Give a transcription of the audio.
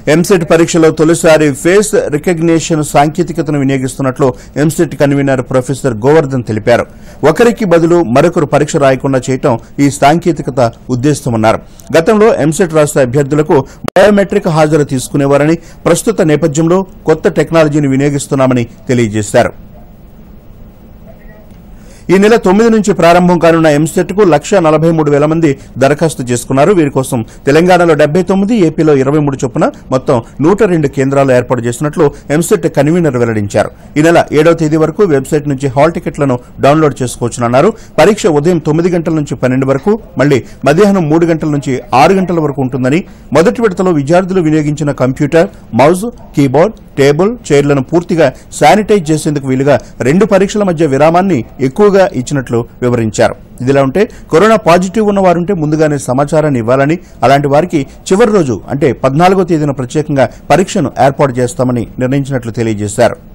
ఎంసెట్ పరీక్షలో తొలిసారి face recognition సాంకేతికతను వినియోగిస్తున్నట్లు ఎంసెట్ కన్వీనర్ ప్రొఫెసర్ గోవర్ధన్ తెలిపారు ఒకరికి బదులు మరొకరు పరీక్ష రాయకుండా చేయటం ఈ సాంకేతికత ఉద్దేశమన్నారు గతంలో ఎంసెట్ రాష్ట్ర అభ్యర్థులకు బయోమెట్రిక్ హాజరు తీసుకునేవారని ప్రస్తుత నేపథ్యంలో కొత్త టెక్నాలజీని వినియోగిస్తున్నామని తెలియజేశారు ఈ నెల తొమ్మిది నుంచి ప్రారంభం కానున్న ఎంసెట్ కు లక్ష నలభై మూడు వేల మంది దరఖాస్తు చేసుకున్నారు వీరి కోసం తెలంగాణలో డెబ్బై తొమ్మిది ఏపీలో ఇరవై మూడు చొప్పున మొత్తం నూట రెండు కేంద్రాలు ఏర్పాటు చేసినట్లు ఎంసెట్ కన్వీనర్ వెల్లడించారు ఈ నెల ఏడవ తేదీ వరకు వెబ్సైట్ నుంచి హాల్ టికెట్లను డౌన్లోడ్ చేసుకోవచ్చునన్నారు పరీక్ష ఉదయం తొమ్మిది గంటల నుంచి పన్నెండు వరకు మళ్లీ మధ్యాహ్నం మూడు గంటల నుంచి ఆరు గంటల వరకు ఉంటుందని మొదటి విడతలో విద్యార్థులు వినియోగించిన కంప్యూటర్ మౌజ్ కీబోర్డ్ టేబుల్ చైర్లను పూర్తిగా శానిటైజ్ చేసేందుకు వీలుగా రెండు పరీక్షల మధ్య విరామాన్ని ఎక్కువగా ఇచ్చినట్లు వివరించారు ఇదిలా ఉంటే కరోనా పాజిటివ్ ఉన్న వారుంటే ముందుగానే సమాచారాన్ని ఇవ్వాలని అలాంటి వారికి చివరి రోజు అంటే పద్నాలుగో తేదీన ప్రత్యేకంగా పరీక్షను ఏర్పాటు చేస్తామని నిర్ణయించినట్లు తెలియజేశారు